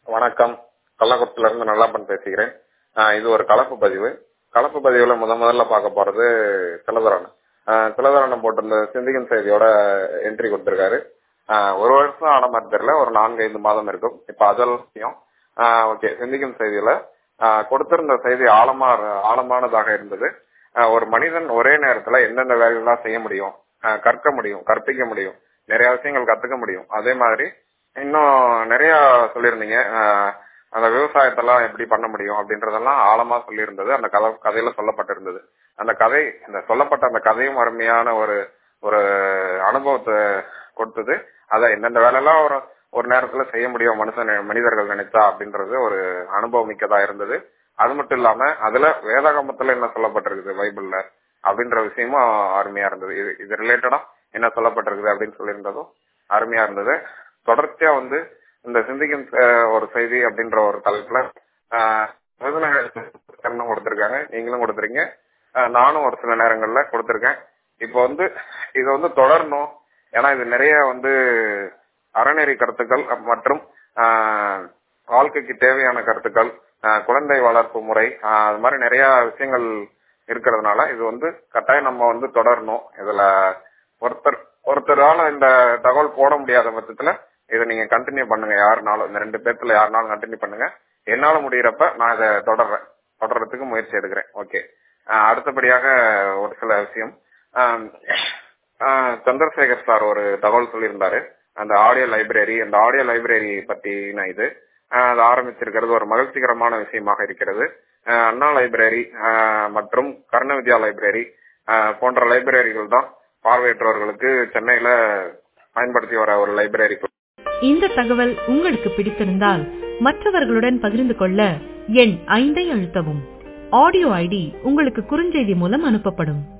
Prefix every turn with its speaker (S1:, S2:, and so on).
S1: வணக்கம் கள்ளக்குறிச்சில இருந்து நல்லாப்பன் பேசுகிறேன் ஆஹ் இது ஒரு கலப்பு பதிவு கலப்பு பதிவுல முத முதல்ல பார்க்க போறது திலதரன் திலதரன் போட்டிருந்த சிந்திக்கும் செய்தியோட என்ட்ரி கொடுத்திருக்காரு ஆஹ் ஒரு வருஷம் ஆன மாதிரி தெரியல ஒரு நான்கு ஐந்து மாதம் இருக்கும் இப்ப அதெல்லாம் ஓகே சிந்திக்கும் செய்தியில ஆஹ் கொடுத்திருந்த செய்தி ஆழமா ஆழமானதாக இருந்தது ஆஹ் ஒரு மனிதன் ஒரே நேரத்துல எந்தெந்த வேலைகள்லாம் செய்ய முடியும் ஆஹ் கற்க முடியும் கற்பிக்க முடியும் நிறைய விஷயங்கள் கத்துக்க முடியும் அதே மாதிரி இன்னும் நிறைய சொல்லியிருந்தீங்க ஆஹ் அந்த விவசாயத்தெல்லாம் எப்படி பண்ண முடியும் அப்படின்றதெல்லாம் ஆழமா சொல்லியிருந்தது அந்த கதை கதையில சொல்லப்பட்டிருந்தது அந்த கதை இந்த சொல்லப்பட்ட அந்த கதையும் அருமையான ஒரு ஒரு அனுபவத்தை கொடுத்தது அதை எந்தெந்த வேலையெல்லாம் ஒரு ஒரு நேரத்துல செய்ய முடியும் மனுஷன் மனிதர்கள் நினைச்சா அப்படின்றது ஒரு அனுபவம் மிக்கதா இருந்தது அது மட்டும் இல்லாம அதுல வேதாகமத்துல என்ன சொல்லப்பட்டிருக்குது பைபிள்ல அப்படின்ற விஷயமும் அருமையா இருந்தது இது இது ரிலேட்டடா என்ன சொல்லப்பட்டிருக்குது அப்படின்னு சொல்லியிருந்ததும் அருமையா இருந்தது தொடர்ச்சியா வந்து இந்த சிந்திக்கும் ஒரு செய்தி அப்படின்ற ஒரு தலைப்புல விருதுநகர் கொடுத்திருக்காங்க நீங்களும் கொடுத்துருங்க நானும் ஒரு சில நேரங்கள்ல கொடுத்திருக்கேன் இப்போ வந்து இது வந்து தொடரணும் ஏன்னா இது நிறைய வந்து அறநெறி கருத்துக்கள் மற்றும் வாழ்க்கைக்கு தேவையான கருத்துக்கள் குழந்தை வளர்ப்பு முறை அது மாதிரி நிறைய விஷயங்கள் இருக்கிறதுனால இது வந்து கட்டாயம் நம்ம வந்து தொடரணும் இதுல ஒருத்தர் ஒருத்தரால இந்த தகவல் போட முடியாத பட்சத்துல இதை நீங்க கண்டினியூ பண்ணுங்க யாருனாலும் இந்த ரெண்டு பேர்த்துல யாருனாலும் கண்டினியூ பண்ணுங்க என்னால முடியறப்ப நான் இதை தொடர்றேன் தொடர்றதுக்கு முயற்சி எடுக்கிறேன் ஓகே அடுத்தபடியாக ஒரு சில விஷயம் சந்திரசேகர் சார் ஒரு தகவல் சொல்லியிருந்தாரு அந்த ஆடியோ லைப்ரரி அந்த ஆடியோ லைப்ரரி பத்தின இது அது ஆரம்பிச்சிருக்கிறது ஒரு மகிழ்ச்சிகரமான விஷயமாக இருக்கிறது அண்ணா லைப்ரரி மற்றும் கர்ண வித்யா லைப்ரரி போன்ற லைப்ரரிகள் தான் பார்வையற்றவர்களுக்கு சென்னையில பயன்படுத்தி வர ஒரு லைப்ரரி
S2: இந்த தகவல் உங்களுக்கு பிடித்திருந்தால் மற்றவர்களுடன் பகிர்ந்து கொள்ள எண் ஐந்தை அழுத்தவும் ஆடியோ ஐடி உங்களுக்கு குறுஞ்செய்தி மூலம் அனுப்பப்படும்